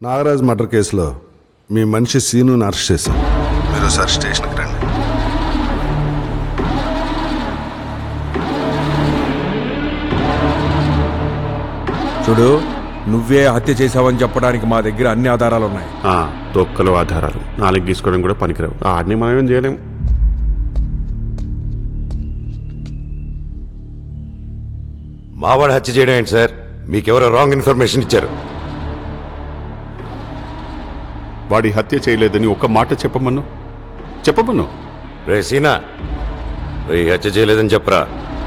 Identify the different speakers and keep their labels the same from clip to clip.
Speaker 1: Nagaraj murder కేసులో మీ మనిషి సీనుని arrest చేశాం మీరు సార్ స్టేషన్కి రండి
Speaker 2: చూడు నువ్వే హత్య చేశావని చెప్పడానికి మా దగ్గర అన్ని ఆధారాలు ఉన్నాయి
Speaker 3: ఆ, తొక్కలు ఆధారాలు నాలుగు గీసుకోవడం కూడా పనికిరావు ఆడిని మనం ఏం చేయలేం
Speaker 4: మావాడు హత్య చేయడం ఏంటి సార్ మీకెవరో రాంగ్ ఇన్ఫర్మేషన్ ఇచ్చారు
Speaker 3: వాడి హత్య చేయలేదని ఒక్క మాట చెప్పమను చెప్పమను
Speaker 4: రే సీనా రే హత్య చేయలేదని చెప్పరా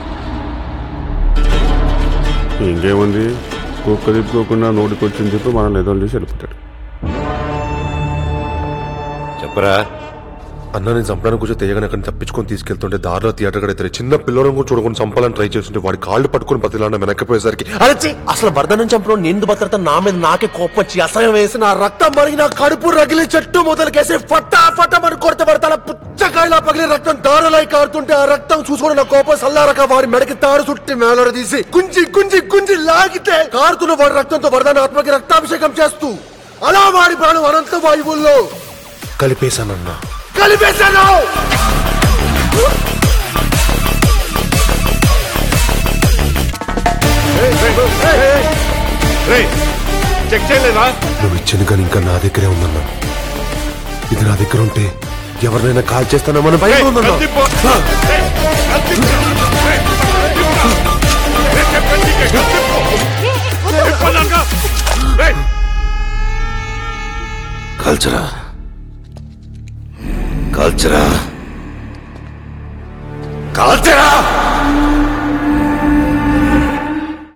Speaker 3: ఇంకేముంది కుక్క తిప్పుకోకుండా నోటికొచ్చింది చెప్పి మనం ఏదో చూసి వెళ్ళిపోతాడు
Speaker 4: చెప్పరా
Speaker 5: అన్న నేను చంపడానికి కొంచెం తెగని అక్కడ తప్పించుకొని తీసుకెళ్తుంటే దారిలో థియేటర్ కూడా ఇద్దరు చిన్న పిల్లలను కూడా చూడకుండా చంపాలని ట్రై చేస్తుంటే వాడి కాళ్ళు పట్టుకొని బతిలాన్న వెనక్కిపోయేసరికి అరచి అసలు భర్తనం చంపడం నేను భద్రత నా మీద నాకే కోపం వచ్చి అసహ్యం వేసి నా రక్తం మరిగి నా కడుపు రగిలి చెట్టు మొదలుకేసి ఫట్టా ఫట్టమని కొడితే పడతా పుచ్చకాయలా పగిలి రక్తం దారులై కారుతుంటే ఆ రక్తం చూసుకుని నా కోపం సల్లారక వారి మెడకి తాడు చుట్టి మేలర తీసి గుంజి గుంజి గుంజి లాగితే కారుతున్న వాడి రక్తంతో వరదాని ఆత్మకి రక్తాభిషేకం చేస్తూ అలా వాడి ప్రాణం అనంత వాయువుల్లో కలిపేశానన్నా కలిపేశాను
Speaker 3: చెక్ చేయలేదా
Speaker 5: నువ్వు ఇచ్చింది కానీ ఇంకా నా దగ్గరే ఉందన్నా ఇది నా దగ్గర ఉంటే ఎవరినైనా కాల్ చేస్తానో భయం ఉందన్నా
Speaker 4: కాల్చరా కాల్చరా కాల్చరా